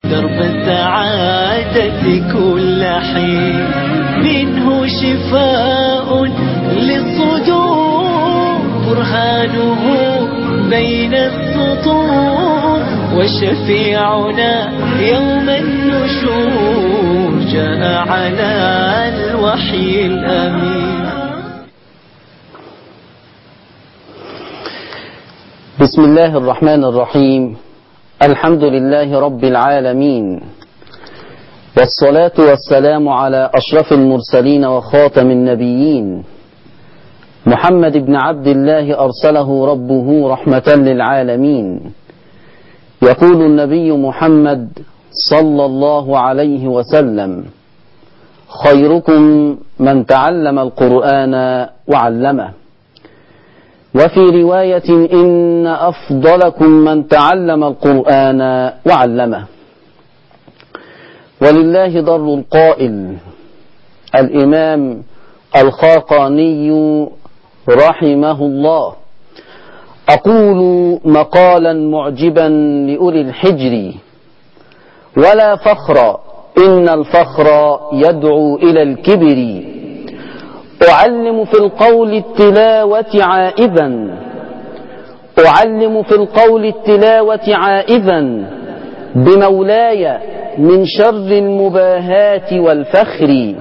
درب السعادة كل حين منه شفاء للصدور برهانه بين السطور وشفيعنا يوم النشور جاء على الوحي الأمين بسم الله الرحمن الرحيم الحمد لله رب العالمين والصلاة والسلام على أشرف المرسلين وخاتم النبيين محمد بن عبد الله أرسله ربه رحمة للعالمين يقول النبي محمد صلى الله عليه وسلم خيركم من تعلم القرآن وعلمه وفي رواية إن أفضلكم من تعلم القرآن وعلمه ولله ضر القائل الإمام الخاقاني رحمه الله أقول مقالا معجبا لأولي الحجر ولا فخر إن الفخر يدعو إلى الكبر أعلم في القول التلاوة عائذا أعلم في القول التلاوة عائذا بمولاي من شر المباهات والفخر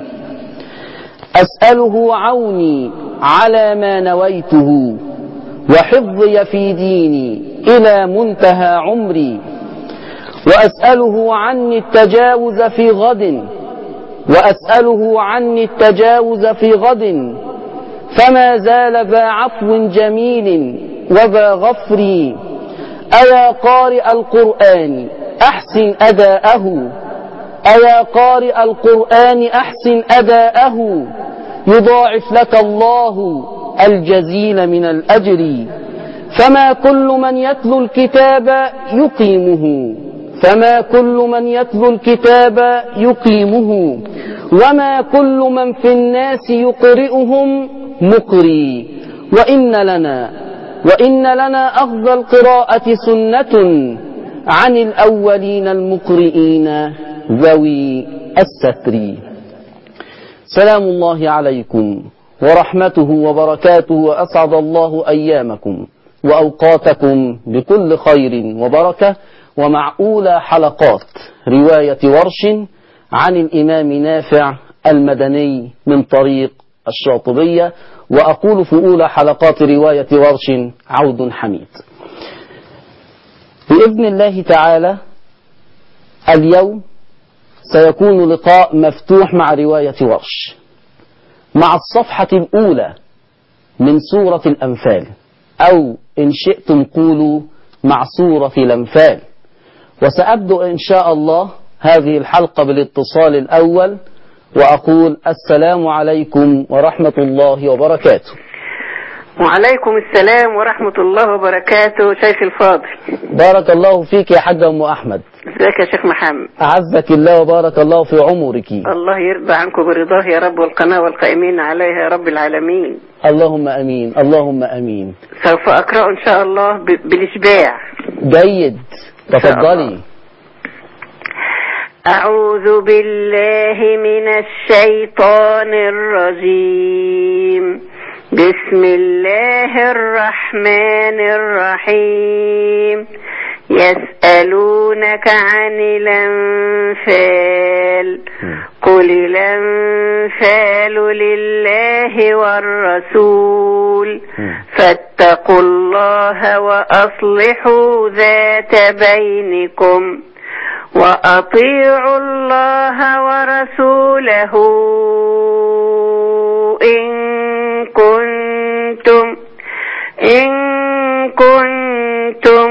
أسأله عوني على ما نويته وحفظي في ديني إلى منتهى عمري وأسأله عني التجاوز في غد وأسأله عني التجاوز في غد فما زال ذا عفو جميل وذا غفر أيا قارئ القرآن أحسن أداءه أيا قارئ القرآن أحسن أداءه يضاعف لك الله الجزيل من الأجر فما كل من يتلو الكتاب يقيمه فما كل من يتلو الكتاب يقيمه وما كل من في الناس يقرئهم مقري وإن لنا وإن لنا أخذ القراءة سنة عن الأولين المقرئين ذوي الستر سلام الله عليكم ورحمته وبركاته وأسعد الله أيامكم وأوقاتكم بكل خير وبركة ومع أولى حلقات رواية ورش عن الإمام نافع المدني من طريق الشاطبية وأقول في أولى حلقات رواية ورش عود حميد بإذن الله تعالى اليوم سيكون لقاء مفتوح مع رواية ورش مع الصفحة الأولى من سورة الأنفال أو إن شئتم قولوا مع سورة الأنفال وسأبدأ إن شاء الله هذه الحلقة بالاتصال الأول وأقول السلام عليكم ورحمة الله وبركاته وعليكم السلام ورحمة الله وبركاته شيخ الفاضل بارك الله فيك يا حاج أم أحمد ازيك يا شيخ محمد أعزك الله وبارك الله في عمرك الله يرضى عنكم برضاه يا رب والقناة والقائمين عليها يا رب العالمين اللهم أمين اللهم أمين سوف أقرأ إن شاء الله ب- بالإشباع جيد شاء تفضلي الله. أعوذ بالله من الشيطان الرجيم بسم الله الرحمن الرحيم يسألونك عن الأنفال قل الأنفال لله والرسول فاتقوا الله وأصلحوا ذات بينكم وأطيعوا الله ورسوله إن كنتم إن كنتم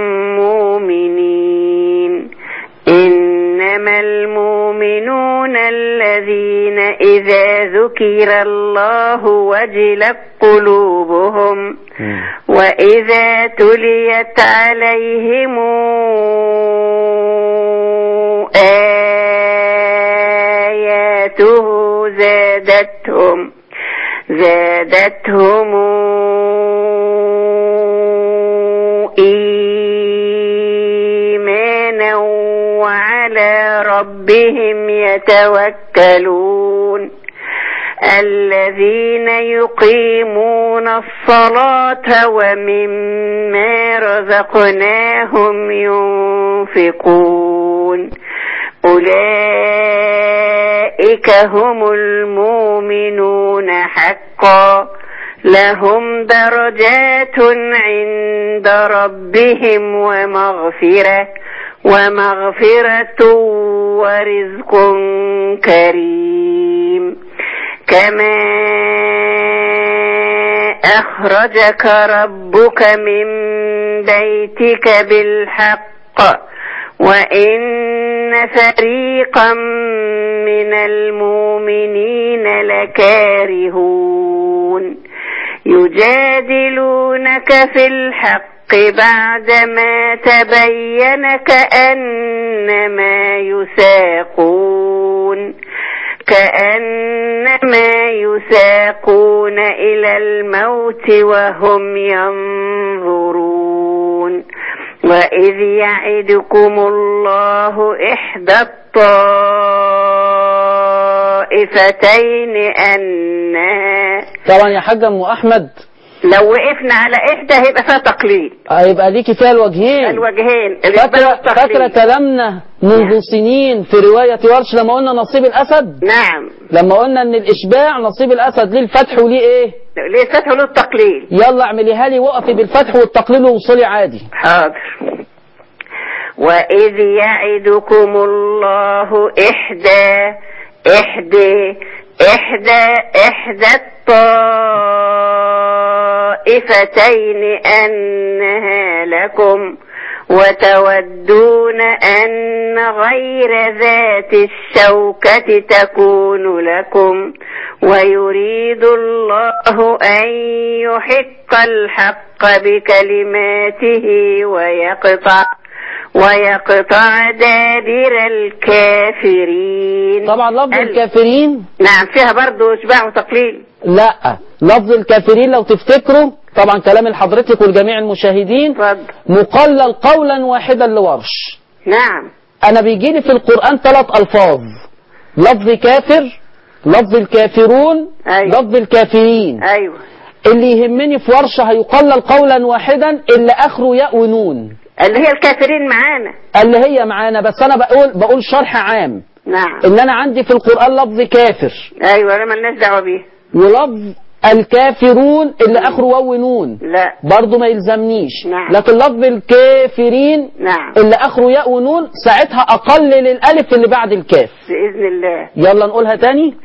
مؤمنين إنما المؤمنون الذين إذا ذكر الله وجلت قلوبهم وإذا تليت عليهم آياته زادتهم زادتهم إيمانا وعلى على ربهم يتوكلون الذين يقيمون الصلاة ومما رزقناهم ينفقون أولئك هم المؤمنون حقا لهم درجات عند ربهم ومغفرة ومغفرة ورزق كريم كما أخرجك ربك من بيتك بالحق وإن فريقا من المؤمنين لكارهون يجادلونك في الحق بعدما تبين كأنما يساقون كأنما يساقون إلى الموت وهم ينظرون وإذ يعدكم الله إحدى الطائفتين أنها طبعا يا حاج ام احمد لو وقفنا على إحدى هيبقى فيها تقليد هيبقى ليكي فيها الوجهين الوجهين الإثبات فاكرة والتقليد. فاكرة كلامنا منذ سنين في رواية ورش لما قلنا نصيب الأسد نعم لما قلنا ان الإشباع نصيب الأسد ليه الفتح وليه ايه ليه فتح له التقليد يلا اعمليها لي وقفي بالفتح والتقليل ووصلي عادي حاضر وإذ يعدكم الله إحدى إحدى إحدى إحدى الطائفتين أنها لكم وتودون أن غير ذات الشوكة تكون لكم ويريد الله أن يحق الحق بكلماته ويقطع ويقطع دابر الكافرين طبعا لفظ ال- الكافرين نعم فيها برضو اشباع وتقليل لا لفظ الكافرين لو تفتكروا طبعا كلام لحضرتك والجميع المشاهدين اتفضل مقلل قولا واحدا لورش نعم انا بيجي لي في القرآن ثلاث الفاظ لفظ كافر لفظ الكافرون أيوة. لفظ الكافرين ايوه اللي يهمني في ورشة هيقلل قولا واحدا اللي اخره ياء ونون اللي هي الكافرين معانا اللي هي معانا بس انا بقول بقول شرح عام نعم ان انا عندي في القرآن لفظ كافر ايوه انا مالناش دعوه بيه ولفظ الكافرون اللي اخره واو ونون لا برضه ما يلزمنيش نعم. لكن لفظ الكافرين نعم اللي اخره ياء ونون ساعتها اقلل الالف اللي بعد الكاف باذن الله يلا نقولها تاني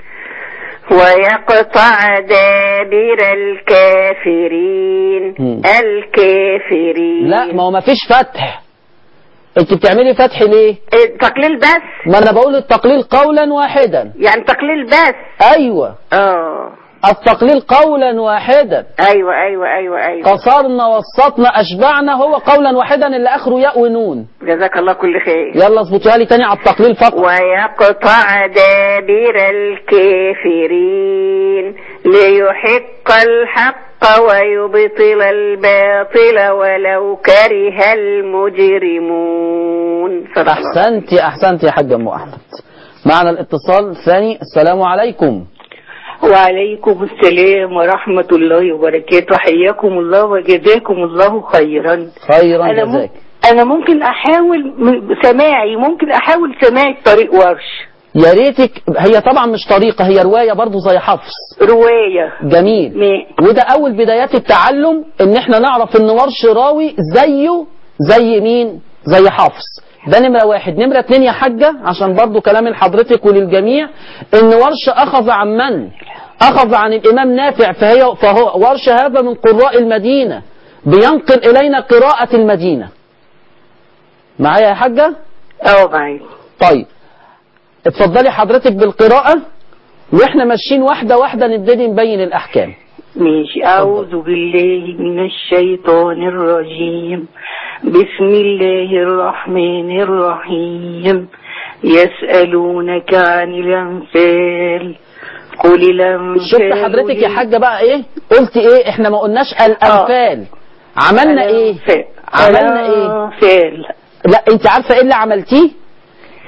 ويقطع دابر الكافرين مم. الكافرين لا ما هو ما فيش فتح انت بتعملي فتح ليه إيه، تقليل بس ما انا بقول التقليل قولا واحدا يعني تقليل بس ايوه اه التقليل قولا واحدا ايوه ايوه ايوه ايوه قصرنا وسطنا اشبعنا هو قولا واحدا اللي اخره ياء ونون جزاك الله كل خير يلا اظبطوها لي تاني على التقليل فقط ويقطع دابر الكافرين ليحق الحق ويبطل الباطل ولو كره المجرمون صدق الله. احسنتي احسنتي يا حاج ام احمد معنا الاتصال الثاني السلام عليكم وعليكم السلام ورحمة الله وبركاته حياكم الله وجزاكم الله خيرا خيرا أنا, مم... جزاك أنا ممكن أحاول م- سماعي ممكن أحاول سماعي طريق ورش يا ريتك هي طبعا مش طريقة هي رواية برضو زي حفص رواية جميل ما- وده اول بدايات التعلم ان احنا نعرف ان ورش راوي زيه زي مين زي حفص ده نمرة واحد نمرة اتنين يا حاجة عشان برضو كلام لحضرتك وللجميع ان ورش اخذ عن من اخذ عن الامام نافع فهي فهو ورش هذا من قراء المدينة بينقل الينا قراءة المدينة معايا يا حاجة اه معايا طيب اتفضلي حضرتك بالقراءة واحنا ماشيين واحدة واحدة نبتدي نبين الاحكام ماشي أعوذ بالله من الشيطان الرجيم بسم الله الرحمن الرحيم يسألونك عن الأنفال قل الأنفال شفت حضرتك يا حاجة بقى ايه قلت ايه احنا ما قلناش الانفال عملنا ايه الأنفال. عملنا ايه الأنفال لا انت عارفة ايه اللي عملتيه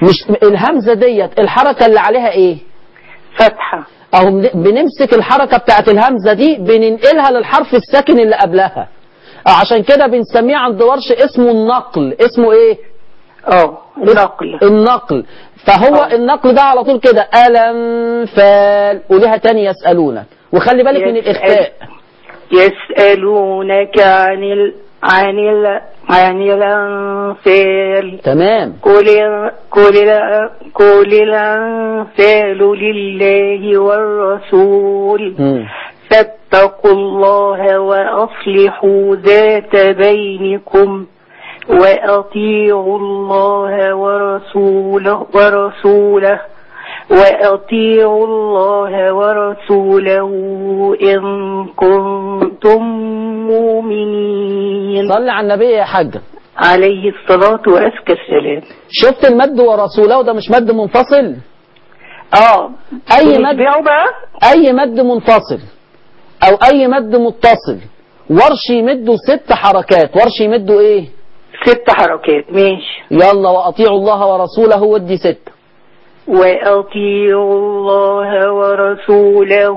مش الهمزة ديت الحركة اللي عليها ايه فتحة اهو بن- بنمسك الحركة بتاعت الهمزة دي بننقلها للحرف الساكن اللي قبلها أو عشان كده بنسميه عند ورش اسمه النقل اسمه ايه اه نقل النقل فهو آه. النقل ده على طول كده ألم فال وليها تاني يسألونك وخلي بالك من يسأل- الإخفاء يسألونك عن ال... عن ال... عن الأنفال تمام قل قل قل الأنفال لله والرسول مم. فاتقوا الله وأصلحوا ذات بينكم وأطيعوا الله ورسوله ورسوله وأطيعوا الله ورسوله إن كنتم مؤمنين صل على النبي يا حاجة عليه الصلاة وأزكى السلام شفت المد ورسوله ده مش مد منفصل اه أي مد بنتبعه بقى أي مد منفصل أو أي مد متصل ورش يمده ست حركات ورش يمده إيه ست حركات ماشي يلا وأطيعوا الله ورسوله ودي ست وأطيعوا الله ورسوله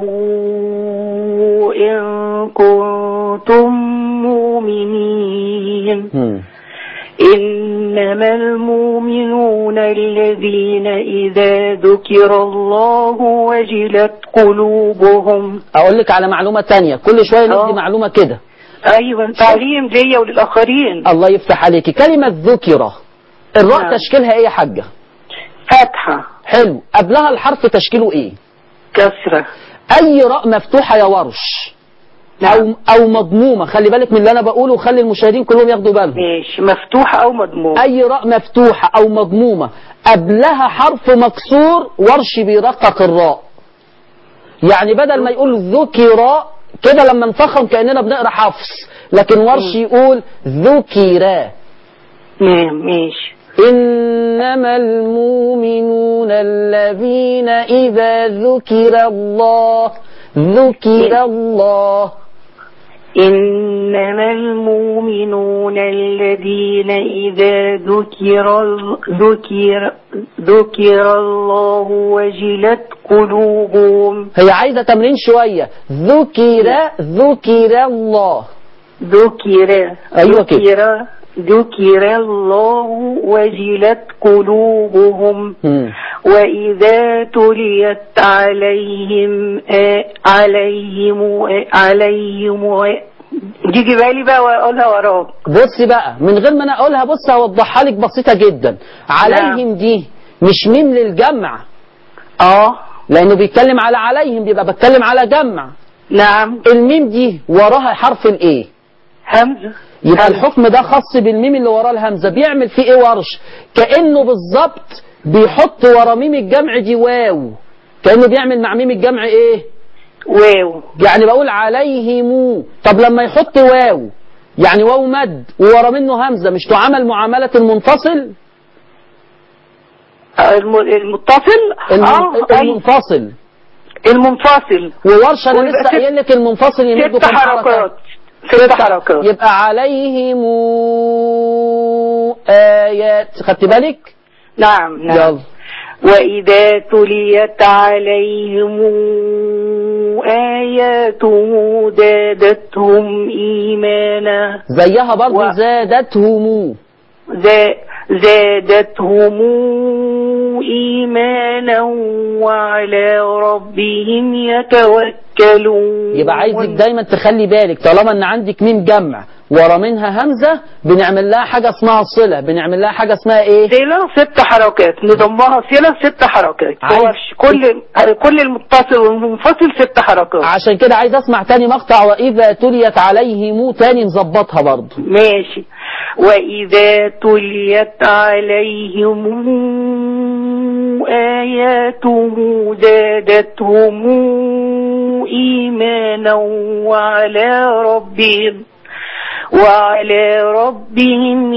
إن كنتم مؤمنين مم. إنما المؤمنون الذين إذا ذكر الله وجلت قلوبهم أقول لك على معلومة تانية كل شوية ندي آه. معلومة كده أيوة تعليم ليا وللآخرين الله يفتح عليكي كلمة ذكرة الراء نعم. تشكيلها ايه يا حاجة فتحة حلو قبلها الحرف تشكيله ايه كسرة اي راء مفتوحة يا ورش او او مضمومة خلي بالك من اللي انا بقوله وخلي المشاهدين كلهم ياخدوا بالهم ماشي مفتوحة أو مضمومة اي راء مفتوحة او مضمومة قبلها حرف مكسور ورش بيرقق الراء يعني بدل ما يقول ذكر كده لما نفخم كأننا بنقرا حفص لكن ورش يقول ذكرا نعم ماشي إنما المؤمنون الذين إذا ذكر الله ذكر الله إنما المؤمنون الذين إذا ذكر ال- ذكر ذكر الله وجلت قلوبهم هي عايزة تمرين شوية ذكر ذكر الله ذكر أيوة كده. ذكر ذكر الله وجلت قلوبهم مم. وإذا تليت عليهم آ عليهم آ عليهم آ تيجي بالي بقى وأقولها وراك بصي بقى من غير ما انا اقولها بص هوضحها لك بسيطة جدا عليهم دي مش ميم للجمع اه لانه بيتكلم على عليهم بيبقى بتكلم على جمع نعم الميم دي وراها حرف الايه همزة يبقى همزة. الحكم ده خاص بالميم اللي وراه الهمزه بيعمل فيه ايه ورش كانه بالظبط بيحط ورا ميم الجمع دي واو كانه بيعمل مع ميم الجمع ايه واو يعني بقول عليهم طب لما يحط واو يعني واو مد وورا منه همزه مش تعامل معامله المنفصل الم- المتصل الم- اه أي. المنفصل المنفصل وورشه انا ويبقى لسه ست- قايل لك المنفصل يمده ست كام حركه حركات ست حركات يبقى عليهم آيات خدت بالك؟ نعم نعم يلا وإذا تليت عليهم آياته زادتهم إيمانا زيها برضو و- زادتهم زا- زادتهم إيمانا وعلى ربهم يتوكلون يبقى عايزك دايما تخلي بالك طالما ان عندك ميم جمع ورا منها همزة بنعمل لها حاجة اسمها صلة بنعمل لها حاجة اسمها ايه صلة ست حركات نضمها صلة ست حركات عايز- هو كل كل المتصل والمنفصل ست حركات عشان كده عايز اسمع تاني مقطع واذا تليت عليهم تاني نظبطها برضو ماشي وإذا تليت عليهم آياته زادتهم إيمانا وعلى ربهم وعلى ربهم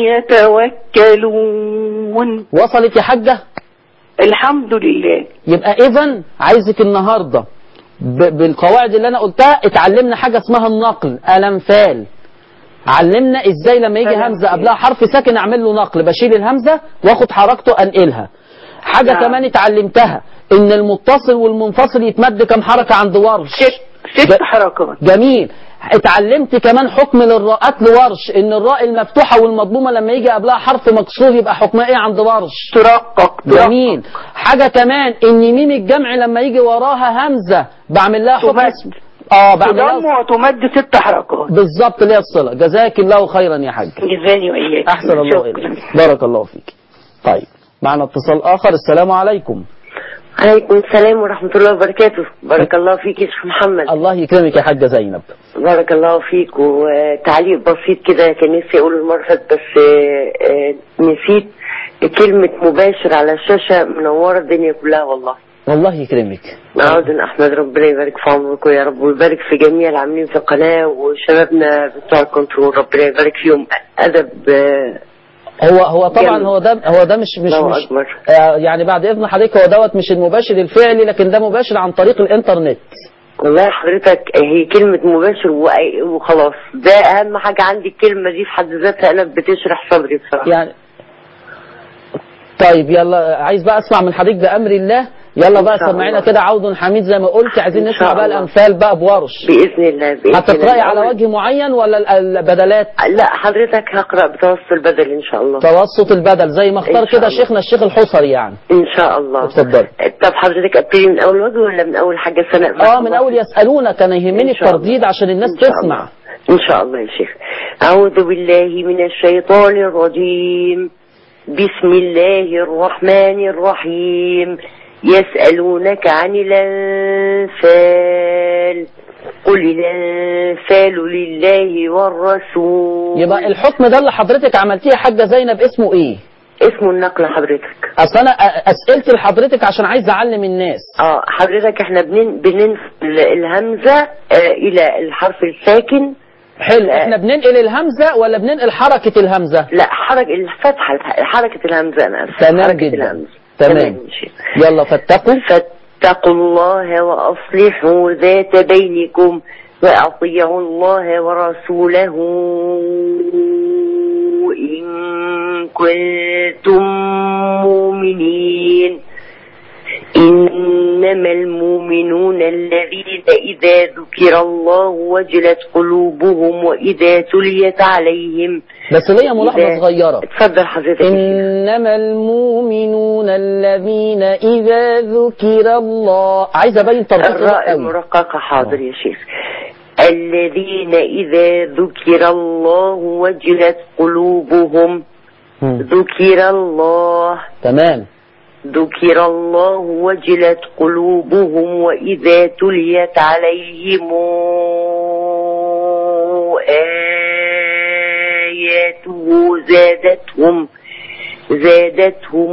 يتوكلون وصلت يا حاجة الحمد لله يبقى اذا عايزك النهاردة ب- بالقواعد اللي انا قلتها اتعلمنا حاجة اسمها النقل الامثال علمنا ازاي لما يجي ألمثال. همزة قبلها حرف ساكن اعمل له نقل بشيل الهمزة واخد حركته انقلها حاجة نعم. كمان اتعلمتها ان المتصل والمنفصل يتمد كم حركة عند ورش ست ست ج- حركات جميل اتعلمت كمان حكم للراءات لورش ان الراء المفتوحة والمضمومة لما يجي قبلها حرف مكسور يبقى حكمها ايه عند ورش ترقق ترقق. جميل حاجة كمان ان ميم الجمع لما يجي وراها همزة بعمل لها حكم تمد. اسم اه بعمل تضم لها وتمد ست حركات بالظبط اللي هي الصلة جزاك الله خيرا يا حاج جزاني وإياك احسن الله شكراً. اليك بارك الله فيك طيب معنا اتصال اخر السلام عليكم عليكم السلام ورحمة الله وبركاته بارك الله فيك يا شيخ محمد الله يكرمك يا حاجة زينب بارك الله فيك وتعليق بسيط كده كان نفسي أقوله المرة اللي فاتت بس آه، آه، نسيت كلمة مباشر على الشاشة منورة الدنيا كلها والله والله يكرمك عاوز ان احمد ربنا يبارك في عمركم يا رب ويبارك في جميع العاملين في القناه وشبابنا بتوع الكنترول ربنا يبارك فيهم ادب آه، هو هو طبعا جميل. هو ده هو ده مش مش الله مش أكبر. آه يعني بعد اذن حضرتك هو دوت مش المباشر الفعلي لكن ده مباشر عن طريق الانترنت والله حضرتك هي كلمة مباشر وأي- وخلاص ده أهم حاجة عندي الكلمة دي في حد ذاتها أنا بتشرح صدري بصراحة يعني طيب يلا عايز بقى اسمع من حضرتك بامر الله يلا إن بقى شاء سمعينا الله. كده عود حميد زي ما قلت عايزين إن نسمع شاء بقى الله. الامثال بقى بورش بإذن الله بإذن هتقراي الله. على وجه معين ولا ال- البدلات لا حضرتك هقرأ بتوسط البدل إن شاء الله توسط البدل زي ما اختار إن شاء كده الله. شيخنا الشيخ الحصري يعني إن شاء الله اتفضلي. طب حضرتك أبتدي من أول وجه ولا من أول حاجة سنة اه من اول يسالونك كان يهمني إن شاء الله. الترديد عشان الناس إن شاء تسمع الله. إن شاء الله يا شيخ أعوذ بالله من الشيطان الرجيم بسم الله الرحمن الرحيم يسألونك عن الأنفال قل الأنفال لله والرسول يبقى الحكم ده اللي حضرتك عملتيه يا حاجه زينب اسمه ايه اسمه النقل حضرتك اصل انا أ- اسئلتي لحضرتك عشان عايز اعلم الناس اه حضرتك احنا بنن بننقل الهمزة آه إلى الحرف الساكن حلو احنا بننقل الهمزه ولا بننقل حركه الهمزه لا حركة الفتحة حركة الهمزة أنا آسف تمام حركة جدا. الهمزة تمام. ماشي. يلا فاتقوا فاتقوا الله وأصلحوا ذات بينكم وأطيعوا الله ورسوله إن كنتم مؤمنين إنما المؤمنون الذين إذا ذكر الله وجلت قلوبهم وإذا تليت عليهم بس ليا ملاحظه إذا- صغيره اتفضل حضرتك يا شيخ. إنما المؤمنون الذين إذا ذكر الله عايز أبين ترتيب الراء قوي المرققة حاضر يا شيخ الذين إذا ذكر الله وجلت قلوبهم مم. ذكر الله تمام ذكر الله وجلت قلوبهم وإذا تليت عليهم آياته زادتهم زادتهم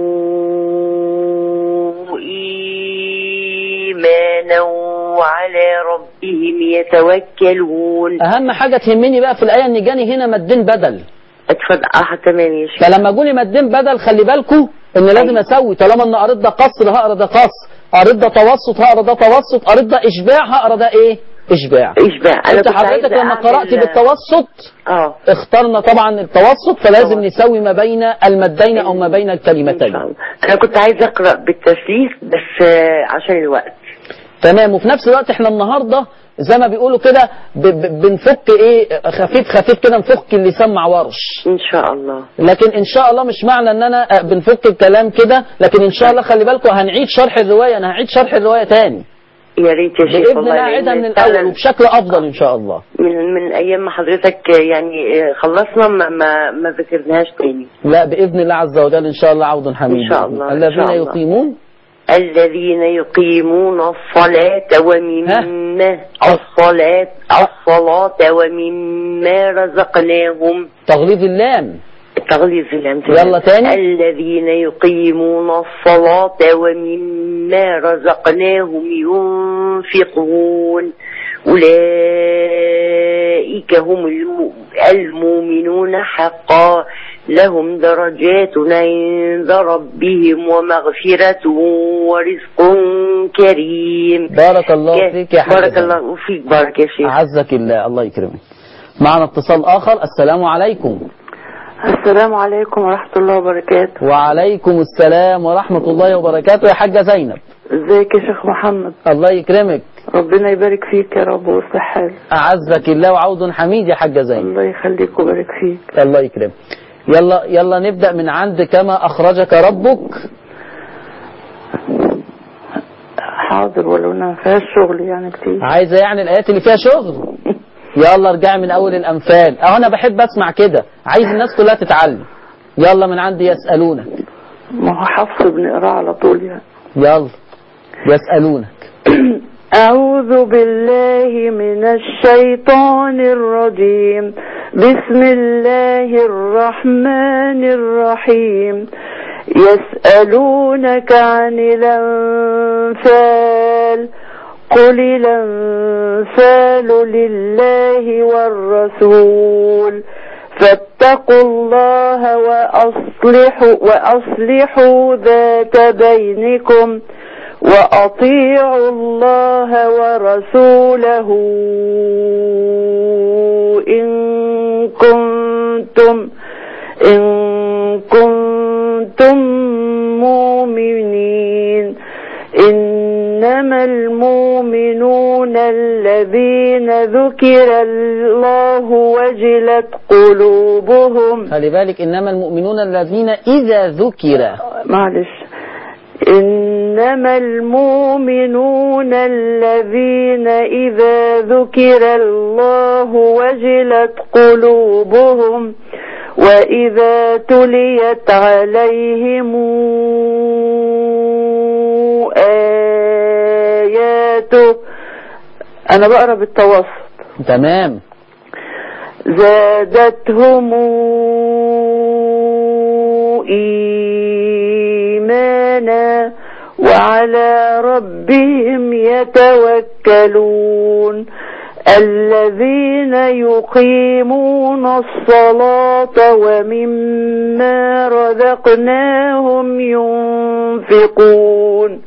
إيمانا وعلى ربهم يتوكلون أهم حاجة تهمني بقى في الآية إن جاني هنا مدين بدل اتفضل اه تمام يا شيخ فلما أقول مدين بدل خلي بالكم إن لازم أيوة. أسوي طالما إن قريت ده قصر هقرا ده قصر قريت ده توسط هقرا ده توسط قريت ده إشباع هقرا ده إيه؟ إشباع اشبع انا أنت كنت حضرتك عايزة لما أعمل- قرأت بالتوسط اه اخترنا طبعا التوسط فلازم طبعا. نسوي ما بين المدين أو ما بين إن شاء الكلمتين الله. انا كنت عايزه اقرا بالتسليف بس آه، عشان الوقت تمام وفي نفس الوقت احنا النهارده زي ما بيقولوا كده ب- ب- بنفك ايه خفيف خفيف كده نفك اللسان مع ورش ان شاء الله لكن ان شاء الله مش معنى ان انا اه، بنفك الكلام كده لكن ان شاء الله خلي بالكم هنعيد شرح الروايه انا هعيد شرح الروايه تاني يا ريت يا شيخ باذن والله الله اعيدها لأن من فعلاً الاول وبشكل افضل ان شاء الله من من ايام ما حضرتك يعني آه، خلصنا ما ما, ما ذكرناش تاني لا باذن الله عز وجل ان شاء الله عوض حميد إن شاء الله، إن الذين شاء الله. يقيمون الذين يقيمون الصلاة ومما الصلاة الصلاة ومما رزقناهم تغليظ اللام تغليظ اللام يلا تاني. الذين يقيمون الصلاة ومما رزقناهم ينفقون أولئك هم الم- المؤمنون حقا لهم درجات عند ربهم ومغفرة ورزق كريم بارك الله فيك يا حاج بارك الله فيك بارك يا شيخ اعزك الله الله يكرمك معنا اتصال اخر السلام عليكم السلام عليكم ورحمة الله وبركاته وعليكم السلام ورحمة الله وبركاته يا حاجة زينب ازيك يا شيخ محمد الله يكرمك ربنا يبارك فيك يا رب ويصلح حالك أعزك الله وعود حميد يا حاجة زينب الله يخليك ويبارك فيك الله يكرمك يلا يلا نبدأ من عند كما أخرجك ربك حاضر ولو انها ما فيهاش شغل يعني كتير عايزة يعني الآيات اللي فيها شغل يلا ارجعي من أول الأنفال أهو أنا بحب أسمع كده عايز الناس كلها تتعلم يلا من عندي يسألونك ما هو حفص بنقراه على طول يعني يلا يسألونك أعوذ بالله من الشيطان الرجيم بسم الله الرحمن الرحيم يسألونك عن الأنفال قل الأنفال لله والرسول فاتقوا الله وأصلحوا, وأصلحوا ذات بينكم وأطيعوا الله ورسوله إن كنتم إن كنتم مؤمنين إنما المؤمنون الذين ذكر الله وجلت قلوبهم خلي بالك إنما المؤمنون الذين إذا ذكر معلش إنما المؤمنون الذين إذا ذكر الله وجلت قلوبهم وإذا تليت عليهم آياته أنا بقرا بالتوسط تمام زادتهم إيمانا وعلى ربهم يتوكلون الذين يقيمون الصلاة ومما رزقناهم ينفقون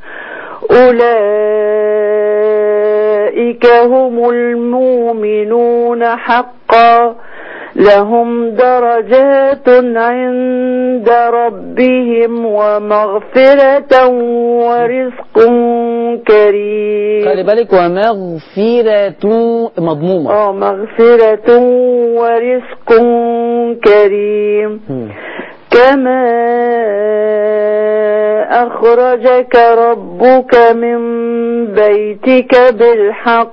أولئك هم المؤمنون حقا لهم درجات عند ربهم ومغفرة ورزق كريم خلي بالك ومغفرة مضمومة اه مغفرة ورزق كريم مم. كما أخرجك ربك من بيتك بالحق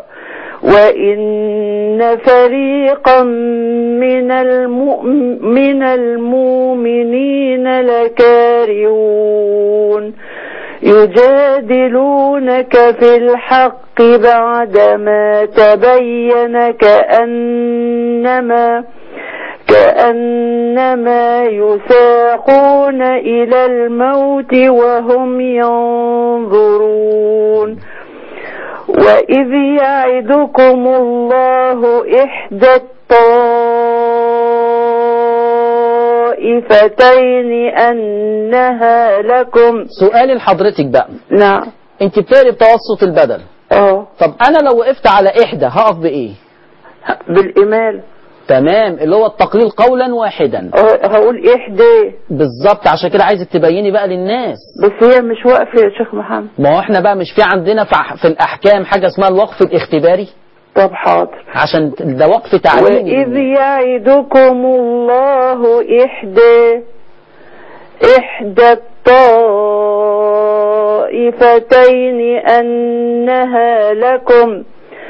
وإن فريقا من, المؤم من المؤمنين لكارهون يجادلونك في الحق بعدما تبين كأنما كأنما يساقون إلى الموت وهم ينظرون وإذ يعدكم الله إحدى الطائفتين أنها لكم سؤالي لحضرتك بقى نعم انت بتقري بتوسط البدل اه طب انا لو وقفت على احدى هقف بايه بالإمال تمام اللي هو التقليل قولا واحدا اه هقول إحدى بالظبط عشان كده عايزك تبيني بقى للناس بس هي مش واقفة يا شيخ محمد ما هو احنا بقى مش في عندنا في أح- في الاحكام حاجه اسمها الوقف الاختباري طب حاضر عشان ده وقف تعليمي وإذ يعدكم الله إحدى إحدى الطائفتين أنها لكم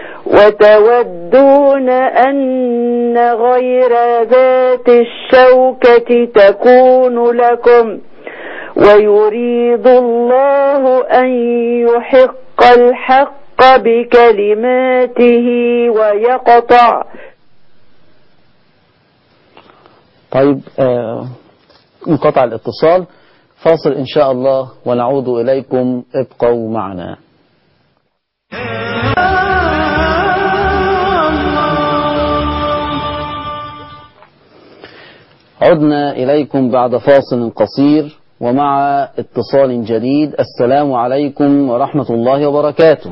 وتودون أن غير ذات الشوكة تكون لكم ويريد الله أن يحق الحق بكلماته ويقطع طيب آه انقطع الاتصال فاصل ان شاء الله ونعود اليكم ابقوا معنا عدنا إليكم بعد فاصل قصير ومع اتصال جديد السلام عليكم ورحمة الله وبركاته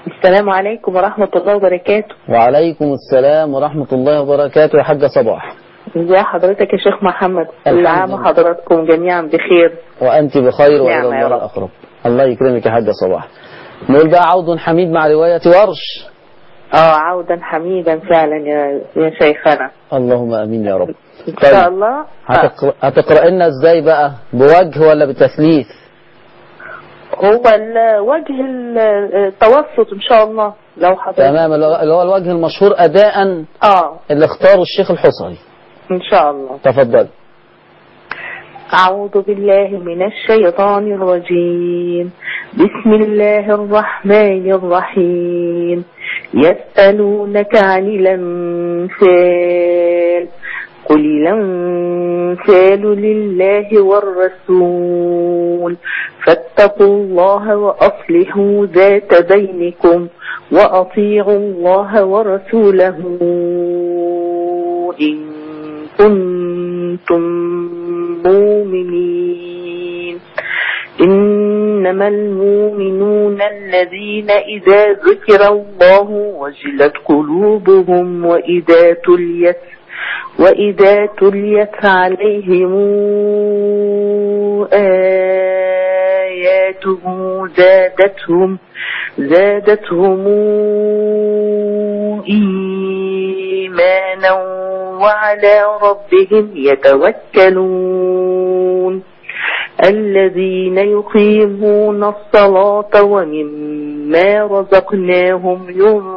السلام عليكم ورحمة الله وبركاته وعليكم السلام ورحمة الله وبركاته يا حاجة صباح ازي حضرتك يا شيخ محمد كل الحمد عام لله. وحضراتكم جميعا بخير وأنت بخير وإلى نعم يا الله رب. الأقرب الله يكرمك يا حاجة صباح نقول بقى عوض حميد مع رواية ورش اه عودا حميدا فعلا يا يا شيخنا اللهم امين يا رب ان شاء طيب الله آه. هتقرأ, هتقرأ لنا ازاي بقى بوجه ولا بتثليث هو ال- وجه ال- التوسط ان شاء الله لو حضرتك تمام اللي هو اللي هو الوجه المشهور اداء اه اللي اختاره الشيخ الحصري ان شاء الله تفضل أعوذ بالله من الشيطان الرجيم بسم الله الرحمن الرحيم يسألونك عن الأنفال قل الأنفال لله والرسول فاتقوا الله وأصلحوا ذات بينكم وأطيعوا الله ورسوله إن كنتم مؤمنين إنما المؤمنون الذين إذا ذكر الله وجلت قلوبهم وإذا تليت وإذا تليت عليهم آياته زادتهم زادتهم إيمانا وعلى ربهم يتوكلون الذين يقيمون الصلاة ومما رزقناهم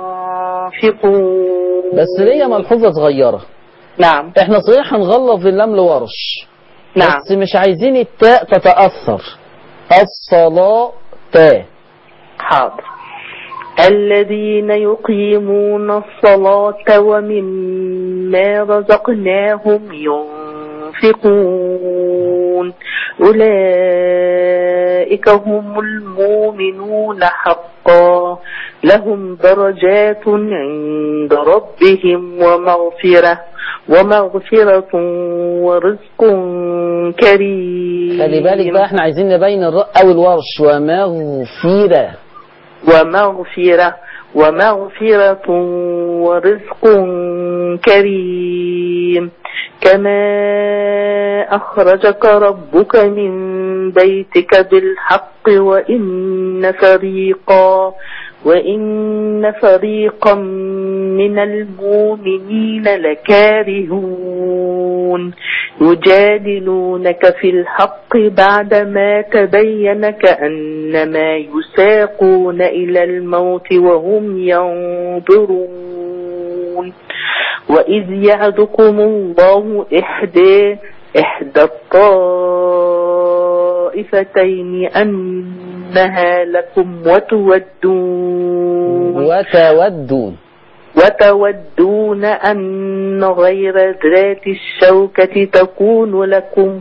ينفقون بس ليا ملحوظة صغيرة نعم احنا صحيح هنغلط في اللام لورش نعم بس مش عايزين التاء تتأثر الصلاة تاء حاضر الذين يقيمون الصلاة ومما رزقناهم ينفقون أولئك هم المؤمنون حقا لهم درجات عند ربهم ومغفرة ومغفرة ورزق كريم خلي بالك بقى احنا عايزين نبين الراء او الورش ومغفرة ومغفرة ومغفرة ورزق كريم كما أخرجك ربك من بيتك بالحق وإن فريقا وإن فريقا من المؤمنين لكارهون يجادلونك في الحق بعدما تبين كأنما يساقون إلى الموت وهم ينظرون وإذ يعدكم الله إحدى إحدى الطائفتين أنها لكم وتودون وتودون وتودون أن غير ذات الشوكة تكون لكم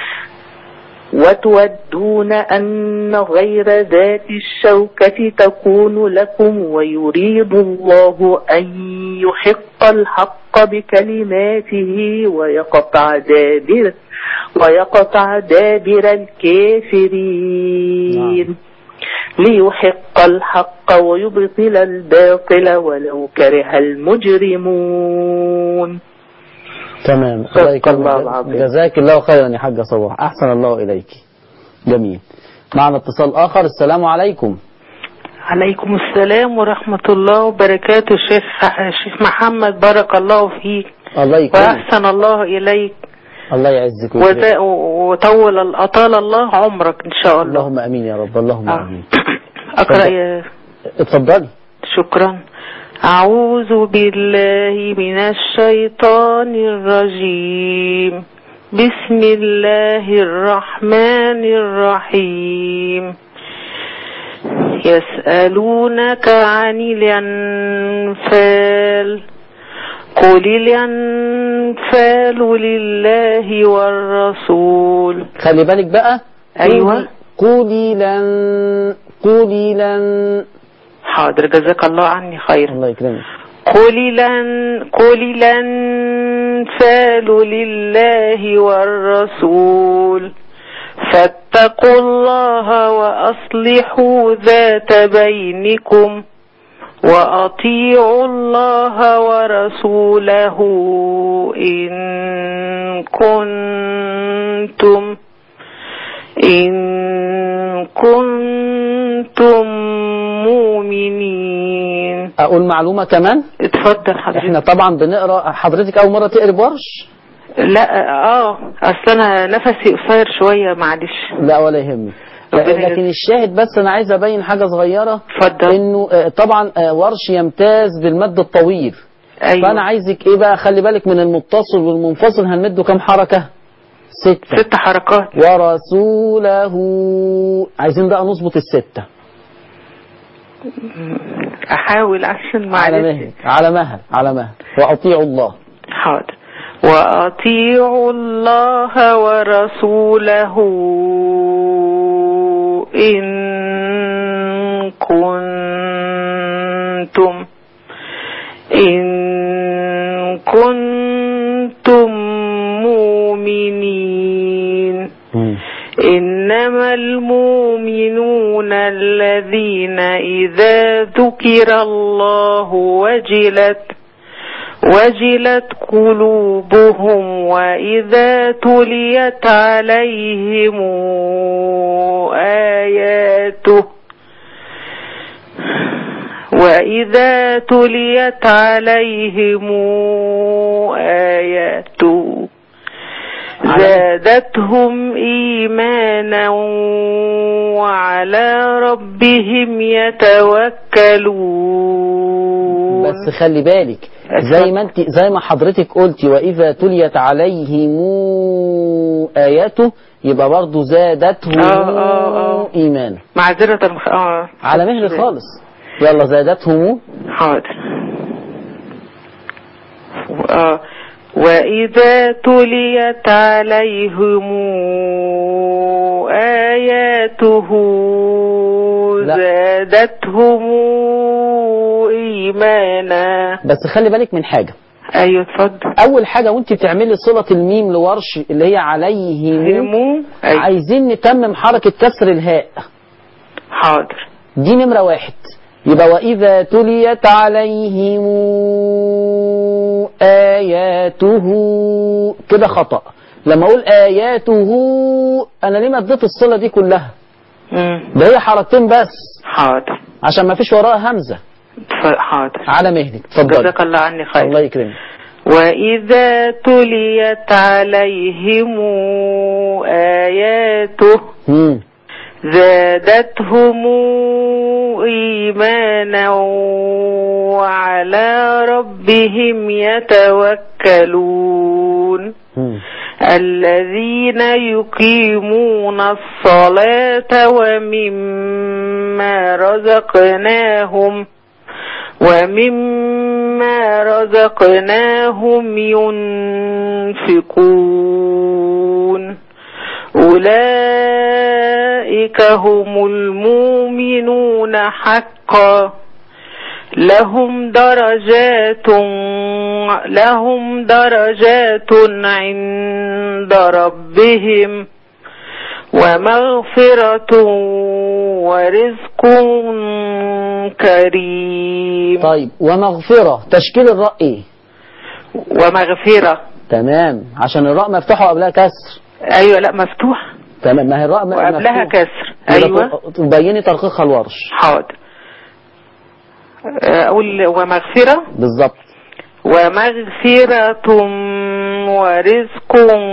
وتودون أن غير ذات الشوكة تكون لكم ويريد الله أن يحق الحق بكلماته ويقطع دابر ويقطع دابر الكافرين ليحق الحق ويبطل الباطل ولو كره المجرمون تمام صدق الله يكرمك. الله العظيم. جزاك الله خيرا يا حاجة صباح أحسن الله إليك جميل معنا اتصال آخر السلام عليكم عليكم السلام ورحمة الله وبركاته الشيخ الشيخ محمد بارك الله فيك الله يكرمك وأحسن الله إليك الله يعزك وزا- ويكرمك. وطول أطال الله عمرك إن شاء الله اللهم أمين يا رب اللهم آه. أمين أقرأ يا اتفضلي شكرا أعوذ بالله من الشيطان الرجيم بسم الله الرحمن الرحيم يسألونك عن الأنفال قل الأنفال لله والرسول خلي بالك بقى أيوة. قولي لن قولي لن حاضر جزاك الله عني خير الله يكرمك قل لن قل الأنفال لله والرسول فاتقوا الله وأصلحوا ذات بينكم وأطيعوا الله ورسوله إن كنتم إن كنتم مؤمنين اقول معلومه كمان اتفضل حضرتك احنا طبعا بنقرا حضرتك اول مره تقري ورش لا اه اصل انا نفسي قصير شويه معلش لا ولا يهمك ربنا لكن يجزيك. الشاهد بس انا عايز ابين حاجه صغيره اتفضل انه آه، طبعا آه، ورش يمتاز بالمد الطويل ايوه فانا عايزك ايه بقى خلي بالك من المتصل والمنفصل هنمده كام حركه ستة ست حركات ورسوله عايزين بقى نظبط الستة احاول عشان على معلش مهل على مهل على مهل وأطيعوا الله حاضر وأطيعوا الله ورسوله إن كنتم إن كنتم مؤمنين إنما المؤمنون الذين إذا ذكر الله وجلت وجلت قلوبهم وإذا تليت عليهم آياته وإذا تليت عليهم آياته زادتهم إيمانا وعلى ربهم يتوكلون بس خلي بالك زي ما انت زي ما حضرتك قلتي واذا تليت عليهم اياته يبقى برضه زادتهم آه، آه، آه. ايمانا معذرة المخ... آه. على مهل خالص يلا زادتهم حاضر آه. وإذا تليت عليهم آياته لا. زادتهم إيمانا بس خلي بالك من حاجه أيوة اتفضل اول حاجه وانت بتعملي صله الميم لورش اللي هي عليهم همو أيوة. عايزين نتمم حركه كسر الهاء حاضر دي نمرة واحد يبقى وإذا تليت عليهم آياته كده خطأ لما أقول آياته أنا ليه ما اديت الصلة دي كلها مم. ده هي حركتين بس حاضر عشان ما فيش وراها همزة اتف- حاضر على مهلك اتفضل جزاك الله عني خير الله يكرمك وإذا تليت عليهم آياته مم. زادتهم إيمانا وعلى ربهم يتوكلون مم. الذين يقيمون الصلاة ومما رزقناهم ومما رزقناهم ينفقون أولئك هم المؤمنون حقا لهم درجات لهم درجات عند ربهم ومغفرة ورزق كريم طيب ومغفرة تشكيل الراء ايه ومغفرة تمام عشان الراء مفتوحة وقبلها كسر أيوة لا مفتوح تمام ما هي الراء م- وقبلها مفتوحة. كسر يبقى أيوة ت- تبيني ترقيقها الورش حاضر أقول ومغفرة بالظبط ومغفرة ورزق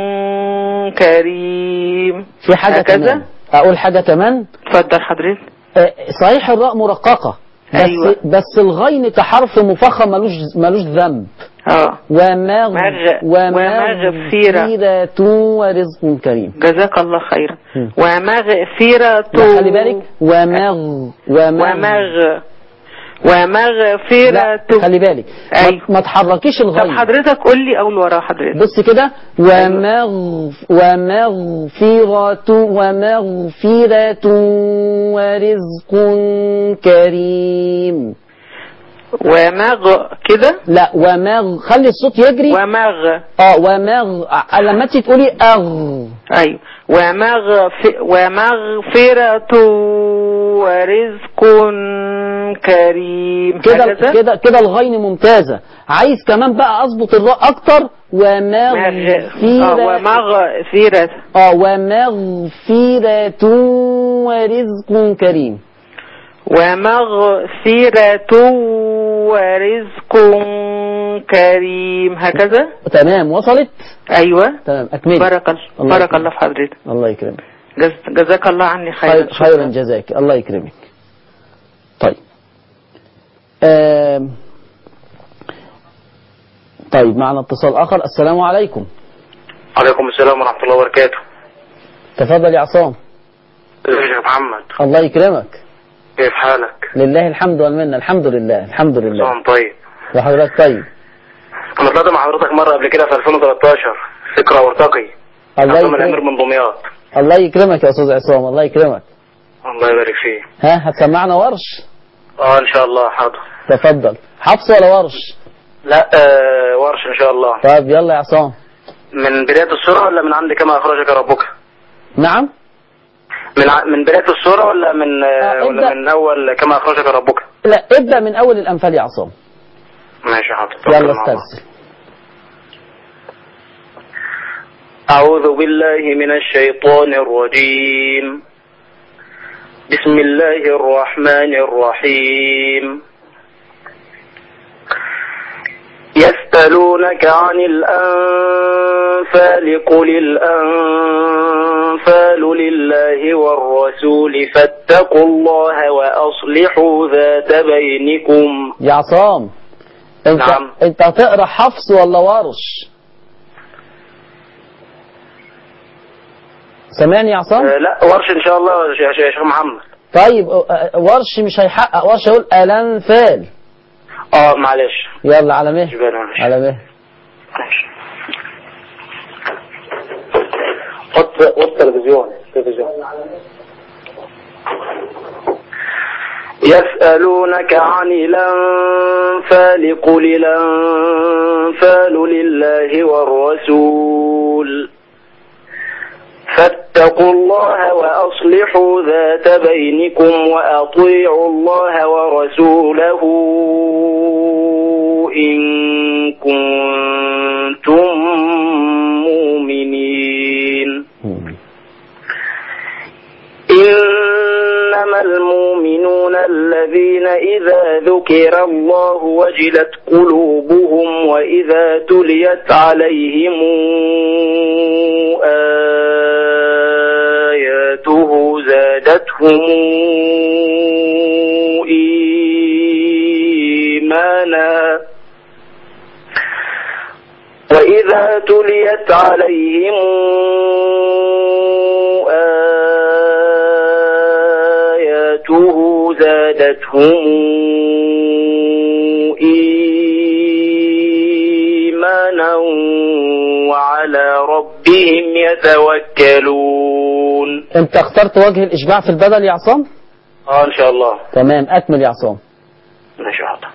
كريم في حاجة هكذا؟ كمان أقول حاجة كمان اتفضل حضرتك آه، صحيح الراء مرققة بس أيوة. بس الغين كحرف مفخم ملوش ملوش ذنب اه ومغ مغ- ومغفرة ورزق كريم جزاك الله خيرا مم. ومغفرة لا خلي بالك ومغ ومغ ومغ ومغفرة لا خلي بالك أيوة. ما, ما تحركيش طب الغين حضرتك قول لي اول ورا حضرتك بص كده ومغ ومغفرة ومغفرة ورزق كريم ومغ كده لا ومغ خلي الصوت يجري ومغ اه ومغ ع- لما انت تقولي اغ ايوه ومغف ومغفرة ورزق كريم كده هكذا؟ كده كده الغين ممتازة عايز كمان بقى اظبط الراء اكتر مغ- آه، ومغفرة ومغفرة اه ومغفرة ورزق كريم ومغفرة ورزق كريم هكذا تمام وصلت أيوة تمام اكملي بارك الله الله بارك يكرمك. الله في حضرتك الله يكرمك جز- جزاك الله عني خيرا خير خيرا جزاك الله يكرمك طيب آم. طيب معنا اتصال اخر السلام عليكم عليكم السلام ورحمة الله وبركاته تفضل يا عصام ازيك يا محمد الله يكرمك كيف حالك لله الحمد والمنة الحمد لله الحمد لله سلام طيب وحضرتك طيب انا طلعت مع حضرتك مرة قبل كده في 2013 فكرة وارتقي الله عبد الامير يكرمك من دمياط الله يكرمك يا استاذ عصام الله يكرمك الله يبارك فيه ها هتسمعنا ورش اه ان شاء الله حاضر تفضل حفص ولا ورش لا آه ورش ان شاء الله طيب يلا يا عصام من بداية السورة ولا من عند كما اخرجك ربك نعم من ع... من بداية السورة ولا من آه آه، ولا ابدأ. من اول كما اخرجك ربك لا ابدأ من اول الانفال يا عصام ماشي حاضر توكل يلا مع الله. استرسل أعوذ بالله من الشيطان الرجيم بسم الله الرحمن الرحيم يسألونك عن الأنفال قل الأنفال لله والرسول فاتقوا الله وأصلحوا ذات بينكم يا عصام انت نعم. انت هتقرا حفص ولا ورش سامعني يا عصام آه لا ورش إن شاء الله يا شيخ- يا شيخ محمد طيب اه، اه، ورش مش هيحقق ورش هيقول الانفال اه معلش يلا على مهل جبال معلش على مهل ماشي. وط وط التلفزيون التلفزيون يسألونك عن الأنفال قل الأنفال لله والرسول فاتقوا الله وأصلحوا ذات بينكم وأطيعوا الله ورسوله إن كنتم مؤمنين إنما المؤمنون الذين إذا ذكر الله وجلت قلوبهم وإذا تليت عليهم آياته زادتهم إيمانا وإذا تليت عليهم آياته زادتهم إيمانا وعلى ربهم يتوكلون انت اخترت وجه الاشباع في البدل يا عصام اه ان شاء الله تمام اكمل يا عصام ماشي حاضر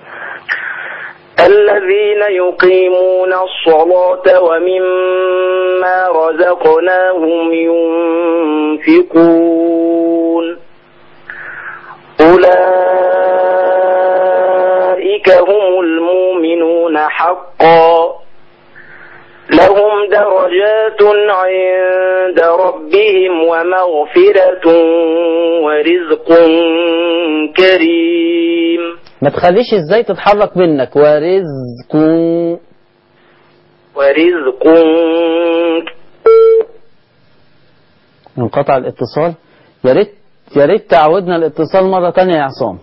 الذين يقيمون الصلاة ومما رزقناهم ينفقون أولئك هم المؤمنون حقا لهم درجات عند ربهم ومغفرة ورزق كريم ما تخليش ازاي تتحرك منك ورزق ورزق انقطع الاتصال يا ريت يا ريت تعودنا الاتصال مرة تانية يا عصام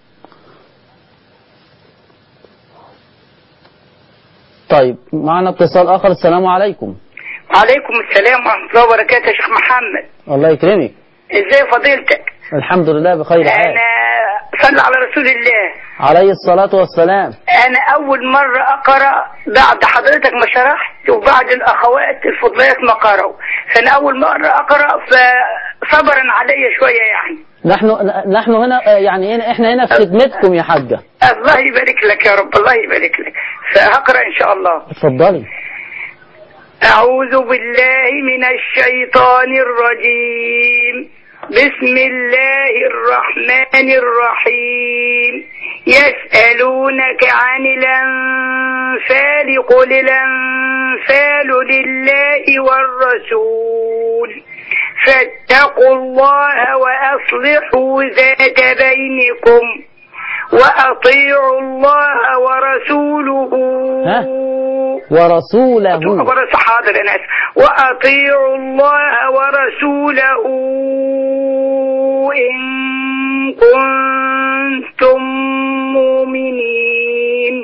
طيب معنا اتصال اخر السلام عليكم وعليكم السلام ورحمة الله وبركاته يا شيخ محمد الله يكرمك ازاي فضيلتك الحمد لله بخير حال انا صلى على رسول الله عليه الصلاة والسلام انا اول مرة اقرأ بعد حضرتك ما شرحت وبعد الاخوات الفضليات ما قرأوا فانا اول مرة اقرأ فصبرا عليا شوية يعني نحن نحن هنا آه، يعني هنا احنا هنا في خدمتكم يا حاجة الله يبارك لك يا رب الله يبارك لك فهقرأ ان شاء الله اتفضلي أعوذ بالله من الشيطان الرجيم بسم الله الرحمن الرحيم يسألونك عن الأنفال قل الأنفال لله والرسول فاتقوا الله وأصلحوا ذات بينكم وأطيعوا الله ورسوله ها؟ ورسوله ورس- حاضر أنا آسف. وأطيعوا الله ورسوله إن كنتم مؤمنين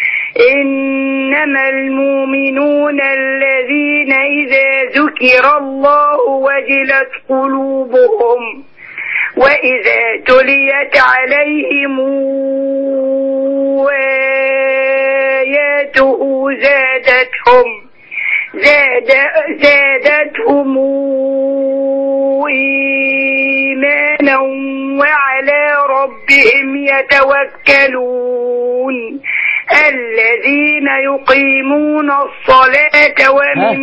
إنما المؤمنون الذين إذا ذكر الله وجلت قلوبهم وإذا تليت عليهم آياته زادتهم زاد زادتهم إيمانا وعلى ربهم يتوكلون الذين يقيمون الصلاة ومن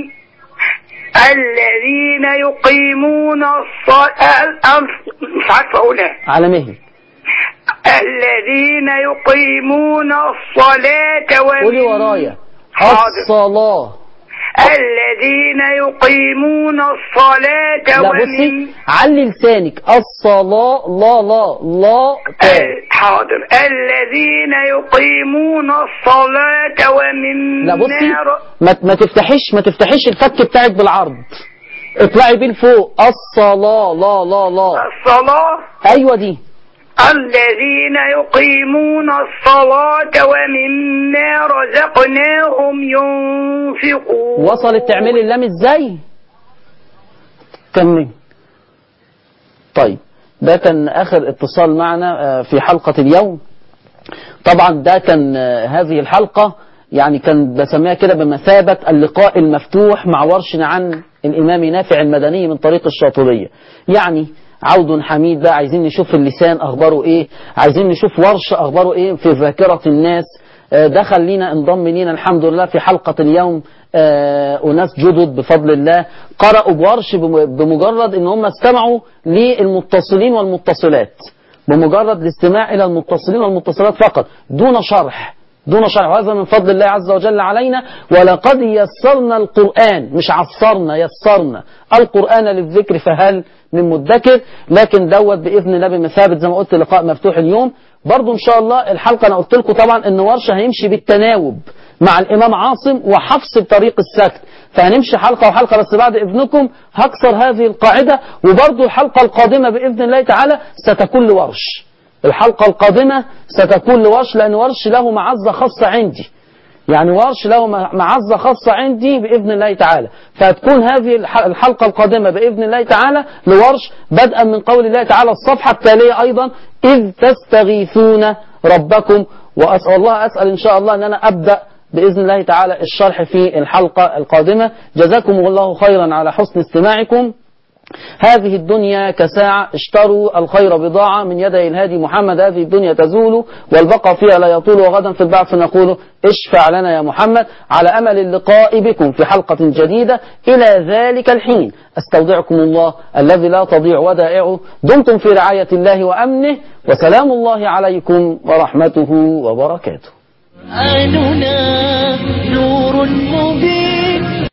الذين يقيمون الصلاة مش عارفة أقولها على مهلك الذين يقيمون الصلاة ومن قولي ورايا حاضر. الصلاة الذين يقيمون الصلاة لا ومن بصي علي لسانك الصلاة لا لا لا تا ال- حاضر الذين يقيمون الصلاة ومما لا بصي ر- ما, ما تفتحيش ما تفتحيش الفك بتاعك بالعرض اطلعي بيه لفوق الصلاة لا لا لا الصلاة ايوه دي الذين يقيمون الصلاة ومما رزقناهم ينفقون وصلت تعملي اللام ازاي كمل طيب ده كان اخر اتصال معنا آه، في حلقة اليوم طبعا ده كان آه، هذه الحلقة يعني كان بسميها كده بمثابة اللقاء المفتوح مع ورش عن الإمام نافع المدني من طريق الشاطبية يعني عود حميد بقى عايزين نشوف اللسان أخباره إيه عايزين نشوف ورش أخباره إيه في ذاكرة الناس آه، دخل لينا انضم لينا الحمد لله في حلقة اليوم آه، أناس جدد بفضل الله قرأوا بورش بم- بمجرد إن هم استمعوا للمتصلين والمتصلات بمجرد الاستماع إلى المتصلين والمتصلات فقط دون شرح دون شرح وهذا من فضل الله عز وجل علينا ولقد يسرنا القرآن مش عصرنا يسرنا القرآن للذكر فهل من مدكر لكن دوت بإذن الله بمثابة زي ما قلت لقاء مفتوح اليوم برضو إن شاء الله الحلقة أنا قلت لكم طبعا إن ورشة هيمشي بالتناوب مع الإمام عاصم وحفص بطريق السكت فهنمشي حلقة وحلقة بس بعد إذنكم هكسر هذه القاعدة وبرضو الحلقة القادمة بإذن الله تعالى ستكون لورش الحلقة القادمة ستكون لورش لأن ورش له معزة خاصة عندي يعني ورش له معزة خاصة عندي بإذن الله تعالى فهتكون هذه الح- الحلقة القادمة بإذن الله تعالى لورش بدءا من قول الله تعالى الصفحة التالية أيضا إذ تستغيثون ربكم وأسأل الله أسأل إن شاء الله أن أنا أبدأ بإذن الله تعالى الشرح في الحلقة القادمة جزاكم الله خيرا على حسن استماعكم هذه الدنيا كساعة اشتروا الخير بضاعة من يدي الهادي محمد هذه الدنيا تزول والبقاء فيها لا يطول وغدا في البعث نقول اشفع لنا يا محمد على أمل اللقاء بكم في حلقة جديدة إلى ذلك الحين استودعكم الله الذي لا تضيع ودائعه دمتم في رعاية الله وأمنه وسلام الله عليكم ورحمته وبركاته قرآننا نور مبين